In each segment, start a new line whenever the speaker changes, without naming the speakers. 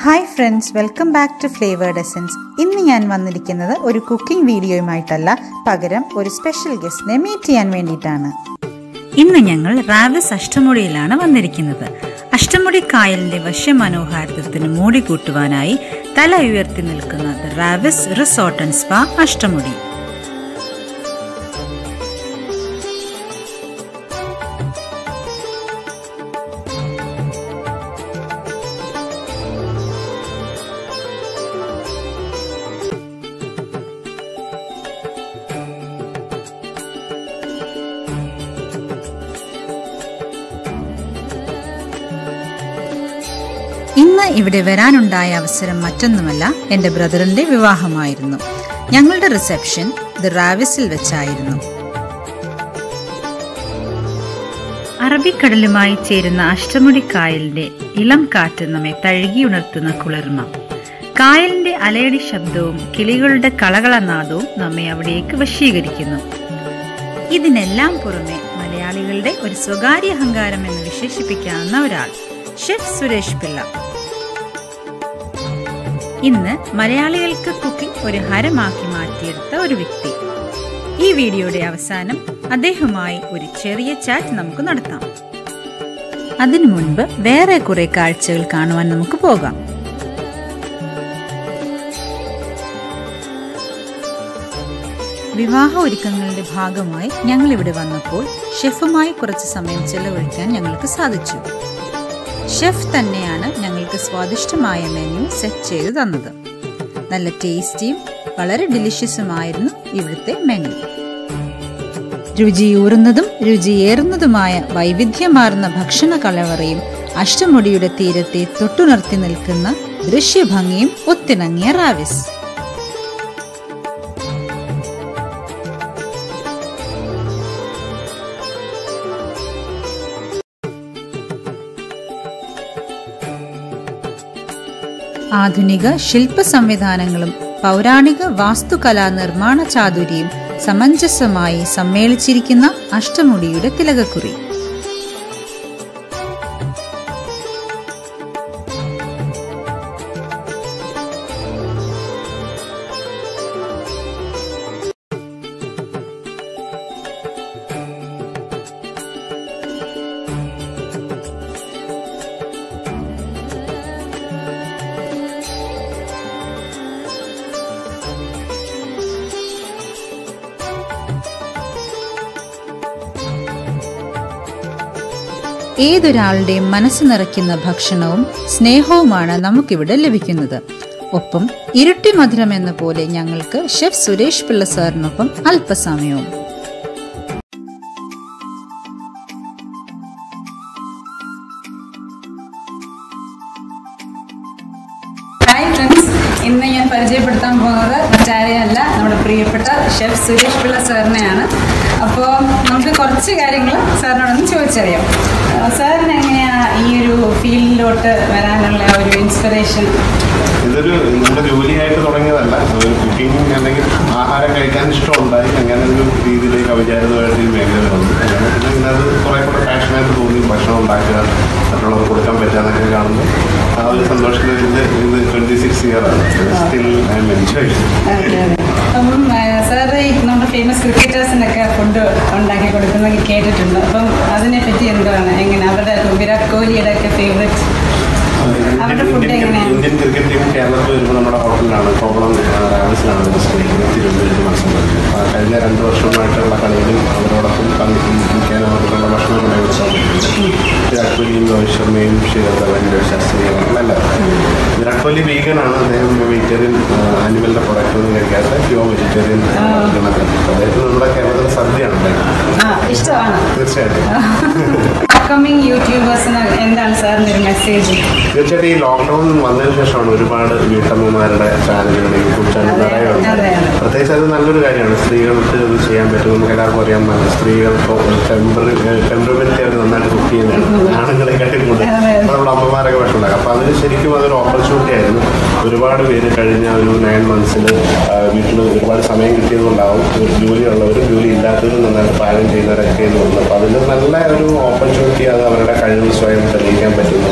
Hi friends welcome back to flavoured essence ഇന്ന് ഞാൻ വന്നിരിക്കുന്നത് ഒരു കുക്കിംഗ് വീഡിയോയുമായിട്ടല്ല പകരം ഒരു സ്പെഷ്യൽ ഗസ്റ്റിനെ മീറ്റ് ചെയ്യാൻ വേണ്ടിയിട്ടാണ്
ഇന്ന് ഞങ്ങൾ റാവിസ് അഷ്ടമുടിയിലാണ് വന്നിരിക്കുന്നത് അഷ്ടമുടി കായലിന്റെ വശ്യമനോഹാരിതത്തിന് മൂടി കൂട്ടുവാനായി തല ഉയർത്തി നിൽക്കുന്നത് Raviz resort and spa Ashtamudi ഇന്ന് ഇവിടെ വരാനുണ്ടായ അവസരം മറ്റൊന്നുമല്ല എൻ്റെ ബ്രദറിന്റെ വിവാഹമായിരുന്നു ഞങ്ങളുടെ റിസപ്ഷൻ ദ റാവിസിൽ വെച്ചായിരുന്നു അറബിക്കടലുമായി ചേരുന്ന അഷ്ടമുടി കായലിന്റെ ഇളം കാറ്റ് നമ്മെ തഴുകി ഉണർത്തുന്ന കുളിർമ കായലിന്റെ അലയടി ശബ്ദവും കിളികളുടെ കളകളനാദവും നമ്മെ അവിടേക്ക് വശീകരിക്കുന്നു ഇതിനെല്ലാം പുറമെ മലയാളികളുടെ ഒരു സ്വകാര്യ അഹങ്കാരം എന്ന് വിശേഷിപ്പിക്കാവുന്ന ഒരാൾ ഷെഫ് സുരേഷ് പിള്ള ഇന്ന് മലയാളികൾക്ക് കുക്കിംഗ് ഒരു ഹരമാക്കി മാറ്റിയെടുത്ത ഒരു വ്യക്തി ഈ വീഡിയോയുടെ അവസാനം അദ്ദേഹവുമായി ഒരു ചെറിയ ചാറ്റ് നമുക്ക് നടത്താം അതിനു മുൻപ് വേറെ കുറെ കാഴ്ചകൾ കാണുവാൻ നമുക്ക് പോകാം വിവാഹ ഒരുക്കങ്ങളുടെ ഭാഗമായി ഞങ്ങൾ ഇവിടെ വന്നപ്പോൾ ഷെഫുമായി കുറച്ച് സമയം ചെലവഴിക്കാൻ ഞങ്ങൾക്ക് സാധിച്ചു ഷെഫ് തന്നെയാണ് ഞങ്ങൾക്ക് സ്വാദിഷ്ടമായ മെനു സെറ്റ് ചെയ്തു തന്നത് നല്ല ടേസ്റ്റിയും വളരെ ഡിലിഷ്യസുമായിരുന്നു ഇവിടുത്തെ മെനു രുചിയൂറുന്നതും രുചിയേറുന്നതുമായ വൈവിധ്യമാർന്ന ഭക്ഷണ കലവറയും അഷ്ടമുടിയുടെ തീരത്തെ തൊട്ടുണർത്തി നിൽക്കുന്ന ദൃശ്യഭംഗിയും ഒത്തിണങ്ങിയ റാവിസ് ആധുനിക ശില്പ സംവിധാനങ്ങളും പൗരാണിക വാസ്തുകലാ നിർമ്മാണ ചാതുരിയും സമഞ്ജസമായി സമ്മേളിച്ചിരിക്കുന്ന അഷ്ടമുടിയുടെ തിലകക്കുറി ഏതൊരാളുടെയും മനസ്സ് നിറയ്ക്കുന്ന ഭക്ഷണവും സ്നേഹവുമാണ് നമുക്കിവിടെ ലഭിക്കുന്നത് ഒപ്പം ഇരട്ടി മധുരം എന്ന പോലെ ഞങ്ങൾക്ക് ഷെഫ് സുരേഷ് പിള്ള സാറിനൊപ്പം അല്പസമയവും
ഹായ് ഫ്രണ്ട്സ് ഇന്ന് ഞാൻ പരിചയപ്പെടുത്താൻ പോകുന്നത് മറ്റാരെയല്ല നമ്മുടെ പ്രിയപ്പെട്ട ഷെഫ് സുരേഷ് പിള്ള സാറിനെയാണ് അപ്പോൾ നമുക്ക് കുറച്ച് കാര്യങ്ങൾ സാറിനോടൊന്ന് ചോദിച്ചറിയാം ആ, സാറിന് എങ്ങനെയാണ് ഈ ഒരു ഫീൽഡിലോട്ട് വരാനുള്ള ഒരു ഇൻസ്പിറേഷൻ
ഇതൊരു നമ്മുടെ ജോലിയായിട്ട് തുടങ്ങിയതല്ല ഒരു കുക്കിംഗ് അല്ലെങ്കിൽ ആഹാരം കഴിക്കാൻ ഇഷ്ടമുണ്ടായി അങ്ങനെ ഒരു രീതിയിലേക്ക് അവിചാരിതമായിട്ട് ഈ മേഖല വന്നു അങ്ങനെ പിന്നെ പിന്നെ അത് കുറേ കൂടെ പാഷനായിട്ട് തോന്നി ഭക്ഷണം ഉണ്ടാക്കുക മറ്റുള്ളവർക്ക് കൊടുക്കാൻ പറ്റുക കാണുമ്പോൾ ആ ഒരു സന്തോഷത്തിൽ ഇത് ഇത് ട്വൻറ്റി സിക്സ് ഇയർ ആണ് സ്റ്റിൽ ഐ എം എൻജോയ്
അപ്പം സാറ് ഈ നമ്മുടെ ഫേമസ് ക്രിക്കറ്റേഴ്സിനൊക്കെ ഫുഡ് ഉണ്ടാക്കി കൊടുക്കുന്നത് കേട്ടിട്ടുണ്ട് അപ്പം അതിനെ പറ്റി എന്താണ് എങ്ങനെ അവരുടെ വിരാട് കോഹ്ലിയുടെ ഒക്കെ ഫേവറേറ്റ് അവരുടെ food എങ്ങനെയാണ്?
ഇന്ത്യൻ ക്രിക്കറ്റ് ടീം കേരളത്തിൽ വരുമ്പോൾ നമ്മുടെ ഹോട്ടലിലാണ് കോവളം റാവൽസിലാണ് താമസിക്കുന്നത് തിരുവനന്തപുരത്ത് മത്സരം ആ കഴിഞ്ഞ രണ്ട് വർഷമായിട്ടുള്ള കളിയിലും അവരോടൊപ്പം പങ്കെടുക്കാൻ അവർക്കുള്ള ഭക്ഷണം കൊണ്ടുപോയി വിരാട് കോഹ്ലിയും രോഹിത് ശർമ്മയും ശിവധവൻ ശാസ്ത്രി അങ്ങനെയല്ല വിരാട് കോഹ്ലി വീഗനാണ് അദ്ദേഹം വെജിറ്റേറിയൻ ആനിമലിൻ്റെ പ്രൊഡക്റ്റ് ഒന്നും കഴിക്കാത്ത പ്യുവർ വെജിറ്റേറിയൻ അദ്ദേഹത്തിന് നമ്മുടെ കേരളത്തിൽ സദ്യയാണ് ഉണ്ടാക്കുന്നത്
ആ ഇഷ്ടമാണ്
തീർച്ചയായിട്ടും
അപ്കമിങ് യൂട്യൂബേഴ്സിന് എന്താണ് സാറിൻ്റെ ഒരു മെസ്സേജ്
തീർച്ചയായിട്ടും ഈ ലോക്ക്ഡൌൺ വന്നതിന് ശേഷമാണ് ഒരുപാട് വീട്ടമ്മമാരുടെ ചാനലുകൾ യൂട്യൂബ് ചാനൽ
അതെ,
നിറയെ ഉണ്ട്
അതെ, അതെ.
പ്രത്യേകിച്ച് അത് നല്ലൊരു കാര്യമാണ് സ്ത്രീകൾക്ക് ഇത് ചെയ്യാൻ പറ്റും നമുക്ക് എല്ലാവർക്കും അറിയാം നല്ല സ്ത്രീകൾക്ക് ടെമ്പറമെന്റ് അവർ നന്നായിട്ട് കുക്ക് ചെയ്യുന്നുണ്ട് ആണുങ്ങളെക്കാട്ടി കൂടുതൽ
അതെ, അതെ.
നമ്മുടെ അമ്മമാരൊക്കെ ഭക്ഷണം ഉണ്ടാക്കും അപ്പോൾ അതിന് ശരിക്കും അതൊരു ഓപ്പർച്യൂണിറ്റി ആയിരുന്നു ഒരുപാട് പേര് കഴിഞ്ഞ ഒരു നയൻ മന്ത്സിൽ വീട്ടിൽ ഒരുപാട് സമയം കിട്ടിയതുകൊണ്ടാവും ഒരു ജോലിയുള്ളവരും ജോലി ഇല്ലാത്തവരും നന്നായിട്ട് പാചകം ചെയ്യുന്നവരൊക്കെ എന്ന് തോന്നുന്നു അപ്പോൾ അതിൽ നല്ല ഒരു ഓപ്പർച്യൂണിറ്റി അത് അവരുടെ കഴിവ് സ്വയം തെളിയിക്കാൻ പറ്റുന്നു അല്ലെങ്കിൽ നമ്മൾ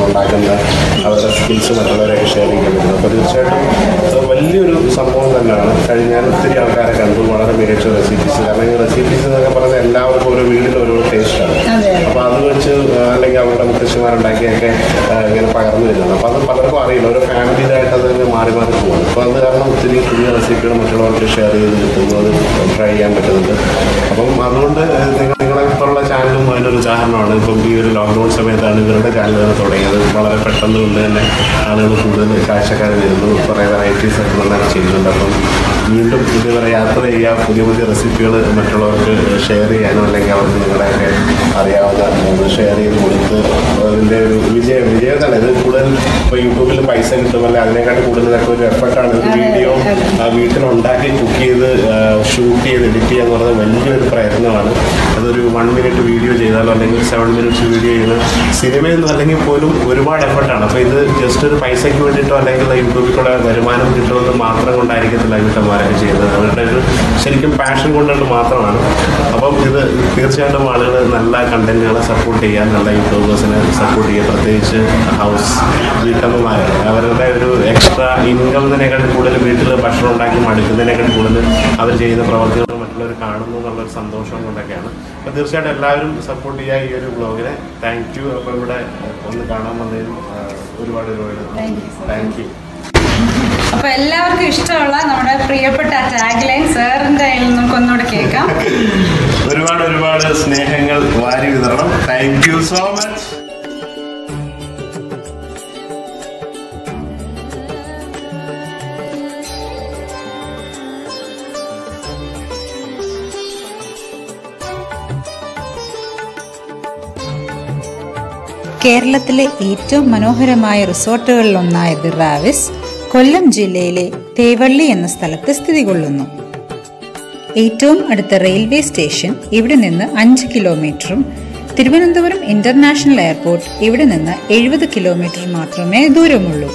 ഉണ്ടാക്കുന്ന അവരുടെ സ്കിൽസ് മറ്റുള്ളവരൊക്കെ ഷെയർ ചെയ്യാൻ പറ്റുന്നത് അപ്പോൾ തീർച്ചയായിട്ടും അത് വലിയൊരു സംഭവം തന്നെയാണ് കഴിഞ്ഞാൽ ഒത്തിരി ആൾക്കാരെ കണ്ടു വളരെ മികച്ച റെസിപ്പീസ് കാരണം ഈ റെസിപ്പീസ് എന്നൊക്കെ പറയുന്നത് എല്ലാവർക്കും ഓരോ വീട്ടിൽ ഓരോ ടേസ്റ്റാണ്
അതെ.
അപ്പോൾ അത് വെച്ച് ആ, അല്ലെങ്കിൽ അവരുടെ മുത്തശ്ശിമാരുണ്ടാക്കിയൊക്കെ ആ, ഇങ്ങനെ പകർന്നു വരുന്നത് അപ്പോൾ അത് പലർക്കും അറിയില്ല ഓരോ ഫാമിലിയിലായിട്ട് അത് തന്നെ മാറി മാറി പോകുന്നു അപ്പോൾ അത് കാരണം ഒത്തിരി പുതിയ റെസിപ്പികൾ മറ്റുള്ളവർക്ക് ഷെയർ ചെയ്ത് കിട്ടുന്നു അത് ട്രൈ ചെയ്യാൻ പറ്റുന്നുണ്ട് അപ്പം അതുകൊണ്ട് നിങ്ങൾ നിങ്ങളെപ്പോലുള്ള ചാനലും അതിനൊരു ഉദാഹരണമാണ് ഇപ്പം ഈ ഒരു ലോക്ക്ഡൗൺ സമയത്താണ് ഇവരുടെ ചാനൽ തന്നെ തുടങ്ങിയത് വളരെ പെട്ടെന്ന് കൊണ്ട് തന്നെ ആളുകൾ കൂടുതൽ കാഴ്ചക്കാർ വരുന്നു കുറേ വെറൈറ്റീസ് ഒക്കെ നന്നായി ചെയ്യുന്നുണ്ട് അപ്പം വീണ്ടും ഇതുവരെ യാത്ര ചെയ്യുക പുതിയ പുതിയ റെസിപ്പികൾ മറ്റുള്ളവർക്ക് ഷെയർ ചെയ്യാനോ അല്ലെങ്കിൽ അവർക്ക് നിങ്ങളുടെയൊക്കെ അറിയാവുന്ന ഷെയർ ചെയ്ത് കൊടുത്ത് അതിൻ്റെ ഒരു വിജയം വിജയം തന്നെ ഇത് കൂടുതൽ ഇപ്പോൾ യൂട്യൂബിൽ പൈസ കിട്ടുമല്ലേ അതിനെക്കാട്ടി കൂടുതലൊക്കെ ഒരു എഫർട്ടാണ് ഇത്
അതെ,
വീഡിയോ
അതെ.
ആ വീട്ടിലുണ്ടാക്കി കുക്ക് ചെയ്ത് ഷൂട്ട് ചെയ്ത് എഡിറ്റ് ചെയ്യുക എന്ന് പറയുന്നത് വലിയൊരു പ്രയത്നമാണ് അതൊരു വൺ മിനിറ്റ് വീഡിയോ ചെയ്താലോ അല്ലെങ്കിൽ സെവൻ മിനിറ്റ്സ് വീഡിയോ ചെയ്യുന്ന സിനിമയൊന്നും അല്ലെങ്കിൽ പോലും ഒരുപാട് എഫർട്ടാണ് അപ്പോൾ ഇത് ജസ്റ്റ് ഒരു പൈസയ്ക്ക് വേണ്ടിയിട്ടോ അല്ലെങ്കിൽ യൂട്യൂബിൽ കൂടെ വരുമാനം കിട്ടുന്നത് മാത്രം കൊണ്ടായിരിക്കത്തില്ല വീട്ടന്മാരൊക്കെ ചെയ്യുന്നത് അവരുടെ ഒരു ശരിക്കും പാഷൻ കൊണ്ടുകൊണ്ട് മാത്രമാണ് അപ്പം ഇത് തീർച്ചയായിട്ടും ആളുകൾ നല്ല കണ്ടന്റുകളെ സപ്പോർട്ട് ചെയ്യാൻ നല്ല യൂട്യൂബേഴ്സിനെ സപ്പോർട്ട് ചെയ്യുക പ്രത്യേകിച്ച് ഹൗസ് വീട്ടമ്മമാരെ അവരുടെ ഒരു എക്സ്ട്രാ ഇൻകമിനേക്കാൾ കൂടുതൽ വീട്ടിൽ ഭക്ഷണം ഉണ്ടാക്കി മടുക്കുന്നതിനേക്കാൾ കൂടുതൽ അവർ ചെയ്യുന്ന പ്രവർത്തികൾ മറ്റുള്ളവർ കാണുന്നു എന്നുള്ളൊരു സന്തോഷം കൊണ്ടൊക്കെയാണ് അപ്പോൾ തീർച്ചയായിട്ടും എല്ലാവരും സപ്പോർട്ട് ചെയ്യുക ഈ ഒരു ബ്ലോഗിനെ താങ്ക് യു അപ്പോൾ ഇവിടെ ഒന്ന് കാണാൻ വന്നതിനും ആ, ഒരുപാട് ഒരുപാട്
Thank you, sir.
Thank you
അപ്പൊ എല്ലാവർക്കും ഇഷ്ടമുള്ള നമ്മുടെ പ്രിയപ്പെട്ട ടാഗ് ലൈൻ സാറിന്റെ കയ്യിൽ നിന്ന് നമുക്ക് ഒന്നുകൂടെ കേൾക്കാം
ഒരുപാട് ഒരുപാട് സ്നേഹങ്ങൾ വാരി വിതരണം താങ്ക് യു സോ മച്ച്
കേരളത്തിലെ ഏറ്റവും മനോഹരമായ റിസോർട്ടുകളിലൊന്നായ ദി റാവിസ് കൊല്ലം ജില്ലയിലെ തേവള്ളി എന്ന സ്ഥലത്ത് സ്ഥിതി കൊള്ളുന്നു ഏറ്റവും അടുത്ത റെയിൽവേ സ്റ്റേഷൻ ഇവിടെ നിന്ന് അഞ്ച് കിലോമീറ്ററും തിരുവനന്തപുരം ഇന്റർനാഷണൽ എയർപോർട്ട് ഇവിടെ നിന്ന് എഴുപത് കിലോമീറ്റർ മാത്രമേ ദൂരമുള്ളൂ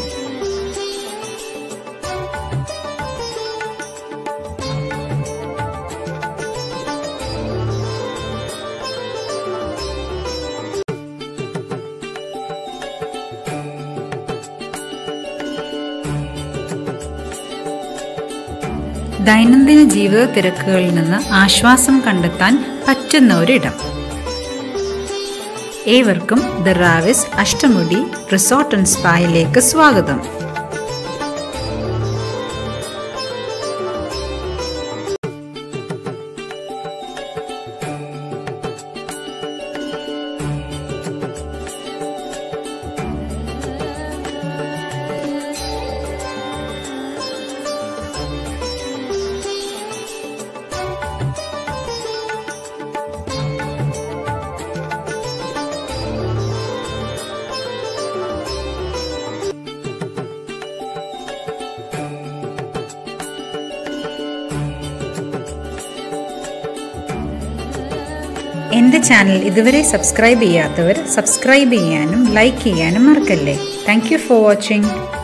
ദൈനംദിന ജീവിത തിരക്കുകളിൽ നിന്ന് ആശ്വാസം കണ്ടെത്താൻ പറ്റുന്ന ഒരിടം ഏവർക്കും the Raviz Ashtamudi resort and സ്പായിലേക്ക് സ്വാഗതം എൻ്റെ ചാനൽ ഇതുവരെ സബ്സ്ക്രൈബ് ചെയ്യാത്തവർ സബ്സ്ക്രൈബ് ചെയ്യാനും ലൈക്ക് ചെയ്യാനും മറക്കല്ലേ താങ്ക് യു ഫോർ വാച്ചിങ്